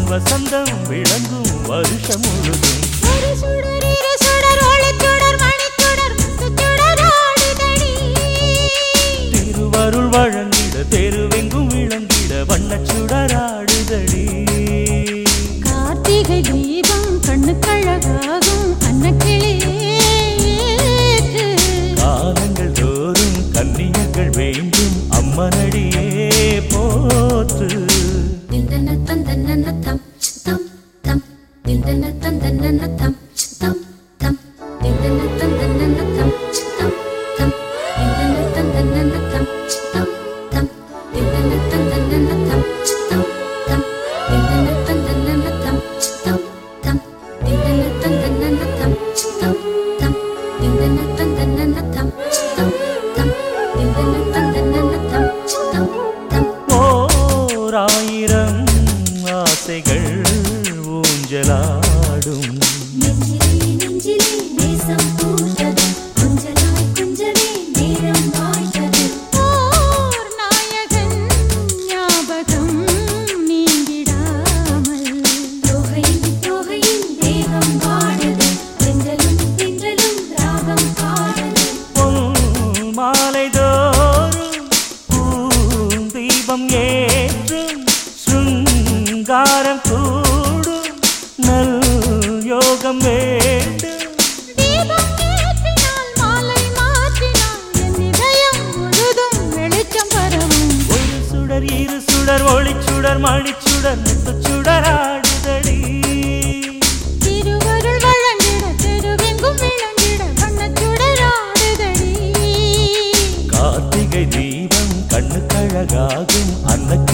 வசந்தம் விளங்கும் வருஷம் முழுதும் ஒரு சுடர் இரு சுடர் ஒளிச்சுடர் மணிச்சுடர் முத்துச்சுடர் ஆடுதடி திருவருள் வழங்கிட தெருவெங்கும் விளங்கிட வண்ணச் சுடராடுதடி கார்த்திகை தீபம் கண்ணுக்கழகாகும் அன்னக்கிளியே ஏற்று. காலங்கள் தோறும் கன்னியர்கள் வேண்டும் அம்மனடியே போற்று திந்தன தந்தன தம் தம் தம் திந்தன தந்தன தம் தம் தம் திந்தன தந்தன தம் தம் தம் திந்தன தந்தன தம் தம் தம் திந்தன தந்தன தம் தம் தம் திந்தன தந்தன தம் தம் தம் திந்தன தந்தன தம் தம் தம் திந்தன தந்தன தம் தம் தம் திந்தன தந்தன தம் தம் தம் ஓராயிரம் ஆசைகள் ஊஞ்சலாடும் நெஞ்சிலே நெஞ்சிலே நேசம் பூத்தது கொஞ்சலாய் கொஞ்சவே நேரம் வாழ்த்தது ஓர் நாயகன் ஞாபகம் நீங்கிடாமல் தோகையின் தோகையின் தேகம் வாடுது தென்றலும் தென்றலும் ராகம் பாடுது பொன் மாலை தோறும் பூந்தீபம் ஏற்றும் சுங்காரம் கூடும் நல் யோகம் வேண்டும் தீபம் ஏற்றினால் மாலை மாற்றினால் என் இதயம் முழுதும் வெளிச்சம் பரவும் ஒரு சுடர் இரு சுடர் ஒளிச்சுடர் மணிச்சுடர் முத்துச் சுடராடுதடி திருவருள் வழங்கிட தெருவெங்கும் விளங்கிட வண்ணச்சுடராடுதடி கார்த்திகை தீபம் கண்ணுக்கழகாகும் அன்ன